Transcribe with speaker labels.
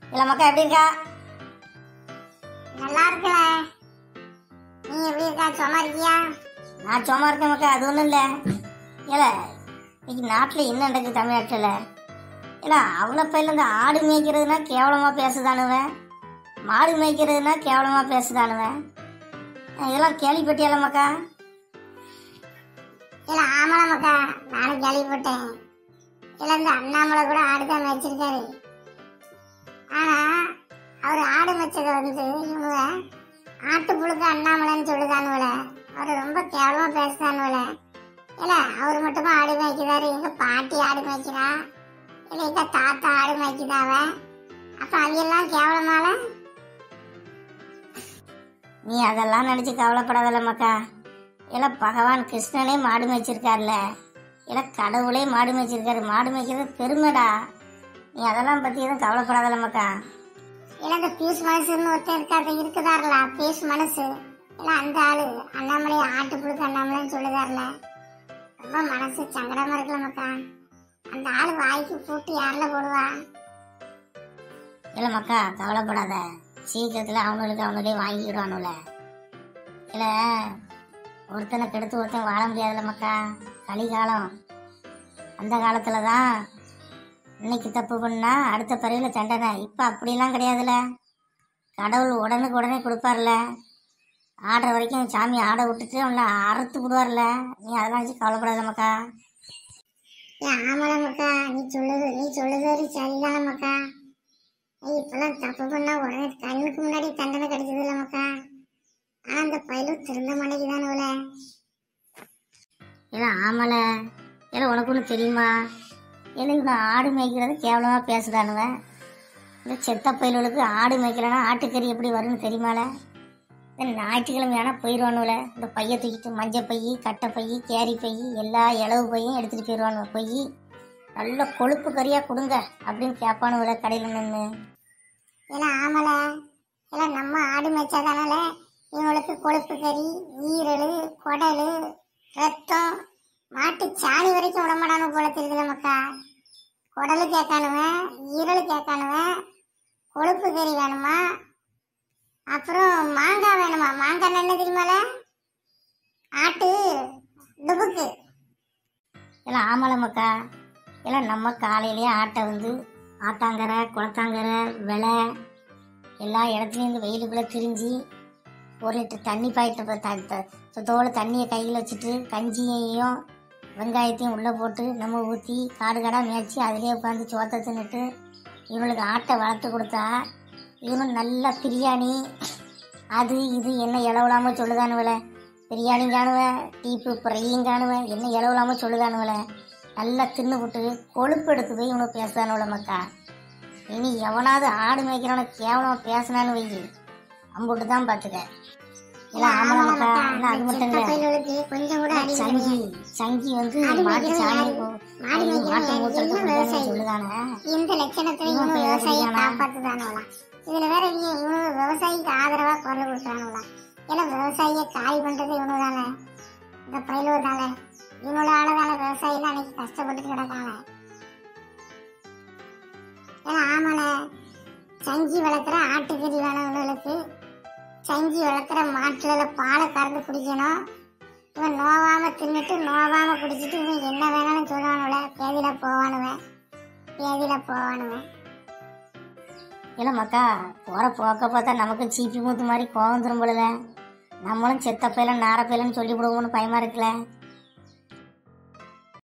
Speaker 1: இல்ல மக்கா எப்படி இருக்கா
Speaker 2: நல்லா இருக்கல நீ எப்படி இருக்கா சும்மா இருக்கியா
Speaker 1: நான் சும்மா இருக்கேன் மக்கா அது ஒண்ணும் இல்ல இல்ல இன்னைக்கு நாட்டுல என்ன நடக்குது தமிழ்நாட்டுல இல்ல அவ்வளோ பையில இந்த ஆடு மேய்க்கிறதுனா கேவலமா பேசுதானுவன் மாடு மேய்க்கிறதுனா கேவலமா பேசுதானுவன் இதெல்லாம் கேள்விப்பட்டியால மக்கா
Speaker 2: இல்ல ஆமாடா மக்கா நானும் கேள்விப்பட்டேன் இல்ல இந்த அண்ணாமலை கூட ஆடு தான் மேய்ச்சிருக்காரு ஆனா அவர் ஆடு மேய்ச்சதை வந்து இவங்க ஆட்டு புழுக்க அண்ணாமலைன்னு சொல்லுதானுவல அவர் ரொம்ப கேவலமா பேசுதானுவல இல்ல அவர் மட்டுமா ஆடு மேய்க்கிறாரு எங்க பாட்டி ஆடு மேய்க்கிறா இல்ல எங்க தாத்தா ஆடு மேய்க்குதாவ அப்ப அவையெல்லாம் கேவலமால
Speaker 1: நீ அதெல்லாம் நினைச்சு கவலைப்படாதல மக்கா இல்ல பகவான் கிருஷ்ணனே மாடு மேய்ச்சிருக்காருல இல்ல கடவுளே மாடு மேய்ச்சிருக்காரு மாடு மேய்க்கிறது பெருமைடா நீ அதெல்லாம் பத்தி எதுவும் கவலைப்படாதல மக்கா
Speaker 2: இல்ல இந்த பீஸ் மனசுன்னு ஒருத்தர் இருக்காரு இருக்குதாருல பீஸ் மனசு இல்ல அந்த ஆளு அண்ணாமலை ஆட்டு புழுக்க அண்ணாமலைன்னு சொல்லுதாருல ரொம்ப மனசு சங்கடமா இருக்குல்ல மக்கா அந்த ஆளு வாய்க்கு பூட்டி யாருல போடுவா
Speaker 1: இல்ல மக்கா கவலைப்படாத சீக்கிரத்துல அவனுக்கு அவனுக்கே வாங்கிடுவானுல இல்ல ஒருத்தனை கெடுத்து ஒருத்தன் வாழ முடியாதுல்ல மக்கா கலிகாலம் அந்த காலத்துல தான் இன்னைக்கு தப்பு பண்ணா அடுத்த பிறவில தண்டனை இப்ப அப்படிலாம் கிடையாதுல கடவுள் உடனுக்கு உடனே கொடுப்பார்ல ஆடுற வரைக்கும் சாமி ஆட விட்டுட்டு அவனை அறுத்து விடுவார்ல நீ அதெல்லாம் வச்சு கவலைப்படாத மக்கா
Speaker 2: ஏன் ஆமால மக்கா நீ சொல்லுது நீ சொல்லுது சரிதான மக்கா ஏய், இப்பெல்லாம் தப்பு பண்ணா உடனே கண்ணுக்கு முன்னாடி தண்டனை கிடைச்சது இல்ல மக்கா ஆனா அந்த பயிலும் திருந்த மாட்டேங்குதானுல
Speaker 1: ஏல ஆமல ஏல உனக்கு ஒன்று தெரியுமா ஏல இவனை ஆடு மேய்க்கிறது கேவலமாக பேசுதானுவன் இந்த செத்த பயில்களுக்கு ஆடு மேய்க்கலன்னா ஆட்டுக்கறி எப்படி வரும்னு தெரியுமால இந்த ஞாயிற்றுக்கிழமை ஆனால் போயிடுவானுல இந்த பையை தூக்கிட்டு மஞ்சள் பை கட்டை பை கேரி பை எல்லா இளவு பையும் எடுத்துகிட்டு போயிடுவானு போய் நல்ல கொழுப்பு கறியாக கொடுங்க அப்படின்னு கேட்பானுல கடையில் நின்று
Speaker 2: ஏன்னா ஆமல இல்ல நம்ம ஆடு மேய்ச்சாதானால இவங்களுக்கு கொழுப்பு கறி ஈரல் குடல் ரத்தம் மாட்டு சாணி வரைக்கும் விடமாடானு போல தெரியுதுல மக்கா குடலு கேட்கானுவன் ஈரல் கேட்கானுவன் கொழுப்பு கறி வேணுமா அப்புறம் மாங்காய் வேணுமா மாங்காய் என்ன தெரியுமால ஆட்டு டுபுக்கு
Speaker 1: எல்லாம் ஆமலை மக்கா எல்லாம் நம்ம காலையிலேயே ஆட்டை வந்து ஆட்டாங்கரை குளத்தாங்கரை விலை எல்லா இடத்துலையும் இந்த வெயிலுக்குள்ளே திரிஞ்சு ஒரு லிட்டர் தண்ணி பாய்ட்டு தோலை தண்ணியை கையில் வச்சுட்டு கஞ்சியையும் வெங்காயத்தையும் உள்ளே போட்டு நம்ம ஊற்றி காடு காடாக மேய்ச்சி அதிலே உட்காந்து சோத்தை தின்னுட்டு இவனுக்கு ஆட்டை வளர்த்து கொடுத்தா இவனும் நல்ல பிரியாணி அது இது என்ன இளவிலாம சொல்லுதானுவல பிரியாணியும் காணுவேன் டீப்பு ஃப்ரையும் காணுவேன் என்ன இளவிலாம சொல்லுதானுவல நல்லா தின்னு விட்டு கொழுப்பு எடுத்து போய் இவனுக்கு பேசுதானுவல மக்கா இனி எவனாவது ஆடு மேய்க்கிறவன கேவலமா பேசினான்னு வை அம்புட்டு தான் பார்த்துக்க இல்ல ஆமல மக்கா இல்ல அது மட்டும் இல்ல
Speaker 2: பயிர்களுக்கு கொஞ்சம் கூட அறிவு
Speaker 1: சங்கி சங்கி வந்து
Speaker 2: ஆடு
Speaker 1: மாட்டு
Speaker 2: மேய்க்கிறவன்
Speaker 1: சாணி
Speaker 2: யாரு?
Speaker 1: போ-
Speaker 2: மாடு
Speaker 1: ஐயோ,
Speaker 2: மேய்க்கிறவன்
Speaker 1: மாட்டு
Speaker 2: யாரு?
Speaker 1: மூத்திரத்தை
Speaker 2: எல்லாம்
Speaker 1: கொடுத்தான்னு
Speaker 2: விவசாயி.
Speaker 1: சொல்லுதானே
Speaker 2: இந்த லட்சணத்துல
Speaker 1: இவன்
Speaker 2: இவனு
Speaker 1: பேர்
Speaker 2: விவசாயியை
Speaker 1: சரியானா?
Speaker 2: காப்பாத்துதானுவலாம் இதுல வேற இவன் இவனு விவசாயிக்கு ஆதரவா குரல் கொடுக்குறானுவலாம் ஏன்னா விவசாயியை காலி பண்றது இவனு தானே இந்த பயிலுவ தானே இவனோட ஆளதான விவசாயிலாம் அன்னைக்கு கஷ்டப்பட்டு கிடக்காங்க ஏன்னா ஆமால சங்கி வளர்க்குற ஆட்டுக்கறி வேணுங்களுக்கு சங்கி வளர்க்குற மாட்டுல பாலை கறந்து குடிக்கணும் இவன் நோவாம தின்னுட்டு நோவாம குடிச்சிட்டு இவன் என்ன வேணாலும் சொல்லுவானுல பேதியில போவானுவன் பேதியில போவானுவன்
Speaker 1: இல்ல மக்கா போற போக்க பார்த்தா நமக்கும் சீப்பி மூத்து மாதிரி கோவம் திரும்பல நம்மளும் செத்த பையல நார பையலன்னு சொல்லி விடுவோம்னு பயமா இருக்குல்ல